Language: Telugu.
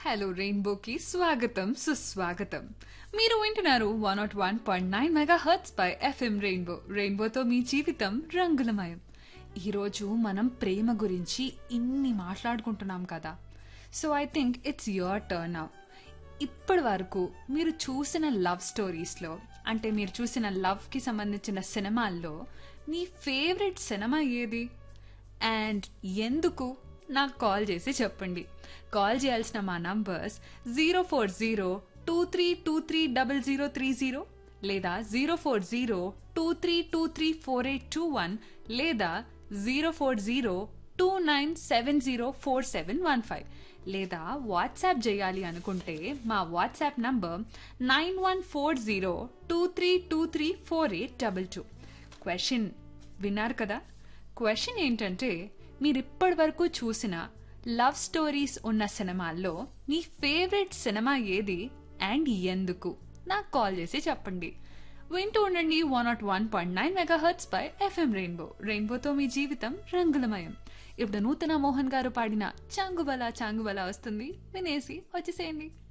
హలో రెయిన్బోకి స్వాగతం సుస్వాగతం మీరు వింటున్నారు one not one point nine megahertz పై ఎఫ్ఎం రెయిన్బో రెయిన్బోతో మీ జీవితం రంగులమయం ఈరోజు మనం ప్రేమ గురించి ఇన్ని మాట్లాడుకుంటున్నాం కదా so I think it's your turn now ఇప్పటి వరకు మీరు చూసిన లవ్ స్టోరీస్లో అంటే మీరు చూసిన లవ్కి సంబంధించిన సినిమాల్లో మీ ఫేవరెట్ సినిమా ఏది అండ్ ఎందుకు నాకు కాల్ చేసి చెప్పండి కాల్ చేయాల్సిన మా numbers zero four zero two three two three double zero three zero లేదా zero four zero two three two three four eight two one లేదా zero four zero two nine seven zero four seven one five లేదా వాట్సాప్ చేయాలి అనుకుంటే మా WhatsApp number nine one four zero two three two three four eight double two question విన్నారు కదా క్వశ్చన్ ఏంటంటే మీరు ఇప్పటి వరకు చూసిన లవ్ స్టోరీస్ ఉన్న సినిమాల్లో మీ ఫేవరెట్ సినిమా ఏది అండ్ ఎందుకు నాకు కాల్ చేసి చెప్పండి వింటూ ఉండండి one not one point nine megahertz పై ఎఫ్ఎం రెయిన్బో రెయిన్బోతో మీ జీవితం రంగులమయం ఇప్పుడు నూతన మోహన్ గారు పాడిన చాంగుబల చాంగుబల వస్తుంది వినేసి వచ్చేసేయండి